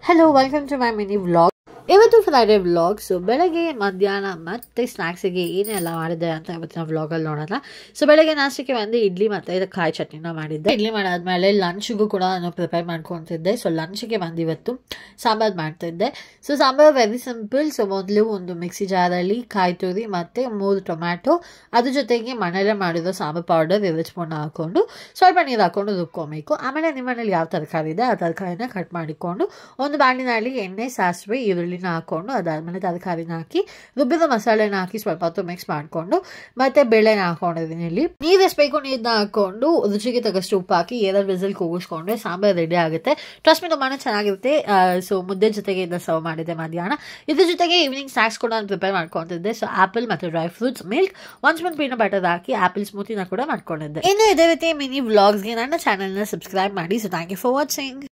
hello welcome to my mini vlog ಇವತ್ತು Friday vlog so ಬೆಳಗ್ಗೆ ಮಧ್ಯಾಹ್ನ ಮತ್ತೆ ಸ್ನ್ಯಾಕ್ಸಿಗೆ ಏನೆಲ್ಲ ಮಾಡಿದೆ ಅಂತ ಇವತ್ತಿನ ವ್ಲಾಗಲ್ಲಿ ನೋಡೋಣ ಸೊ ಬೆಳಗ್ಗೆ ನಾಷ್ಟಕ್ಕೆ ಒಂದು ಇಡ್ಲಿ ಮತ್ತು ಇದು ಕಾಯಿ ಚಟ್ನಿನ ಮಾಡಿದ್ದೆ ಇಡ್ಲಿ ಮಾಡಾದ್ಮೇಲೆ ಲಂಚ್ಗೂ ಕೂಡ ನಾನು ಪ್ರಿಪೇರ್ ಮಾಡ್ಕೊತಿದ್ದೆ ಸೊ ಲಂಚ್ಗೆ ಬಂದು ಇವತ್ತು ಸಾಂಬಾರು ಮಾಡ್ತಿದ್ದೆ so sambar very simple so ಮೊದಲು ಒಂದು ಮಿಕ್ಸಿ ಜಾರಲ್ಲಿ ಕಾಯಿ ತುರಿ ಮತ್ತು ಮೂರು ಟೊಮ್ಯಾಟೊ ಅದ್ರ ಜೊತೆಗೆ ಮನೆಯಲ್ಲೇ ಮಾಡಿರೋ ಸಾಂಬಾರು ಪೌಡರ್ ಎರಡು ಸ್ಪೂನ್ ಹಾಕ್ಕೊಂಡು ಸ್ವಲ್ಪ ನೀರು ಹಾಕ್ಕೊಂಡು ರುಬ್ಕೊಬೇಕು ಆಮೇಲೆ ನಿಮ್ಮ ಮನೇಲಿ ಯಾವ ತರಕಾರಿ ಇದೆ ಆ ತರಕಾರಿನ ಕಟ್ ಮಾಡಿಕೊಂಡು ಒಂದು ಬಾಣಿನಲ್ಲಿ ಎಣ್ಣೆ ಸಾಸಿವೆ ಈರುಳ್ಳಿನ ಹಾಕ್ಕೊಂಡು ಅದಾದಮೇಲೆ ತರಕಾರಿನ ಹಾಕಿ ರುಬ್ಬಿದ ಮಸಾಲೆನ ಹಾಕಿ ಸ್ವಲ್ಪ ಹೊತ್ತು ಮಿಕ್ಸ್ ಮಾಡಿಕೊಂಡು ಮತ್ತೆ ಬೇಳೆನ ಹಾಕೊಂಡಿದ್ದೀನಿ ಇಲ್ಲಿ ನೀರು ಎಷ್ಟು ಬೇಕು ನೀರನ್ನ ಹಾಕ್ಕೊಂಡು ರುಚಿಗೆ ತಗಷ್ಟು ಉಪ್ಪು ಹಾಕಿ ಎರಡು ವಿಸಲ್ ಕೂಗಿಸ್ಕೊಂಡ್ರೆ ಸಾಂಬಾರು ರೆಡಿ ಆಗುತ್ತೆ ಟ್ರಸ್ಟ್ ಮೀ ತುಂಬಾ ಚೆನ್ನಾಗಿರುತ್ತೆ ಸೊ ಮುದ್ದೆ ಜೊತೆಗೆ ಇದನ್ನ ಸರ್ವ್ ಮಾಡಿದ್ದೆ ಮಧ್ಯಾಹ್ನ ಇದ್ರ ಜೊತೆಗೆ ಈವ್ನಿಂಗ್ ಸ್ನಾಕ್ಸ್ ಕೂಡ ನಾನು ಪ್ರಿಪೇರ್ ಮಾಡ್ಕೊತಿದ್ದೆ ಸೊ ಆಪಲ್ ಮತ್ತು dry fruits milk one spoon peanut butter ಹಾಕಿ ಆಪಲ್ ಸ್ಮೂತಿನ ಕೂಡ ಮಾಡ್ಕೊಂಡಿದ್ದೆ ಇನ್ನು ಇದೇ ರೀತಿ ಮಿನಿ ವ್ಲಾಗ್ಸ್ಗೆ ನನ್ನ ಚಾನಲ್ನ ಸಬ್ಸ್ಕ್ರೈಬ್ ಮಾಡಿ so thank you for watching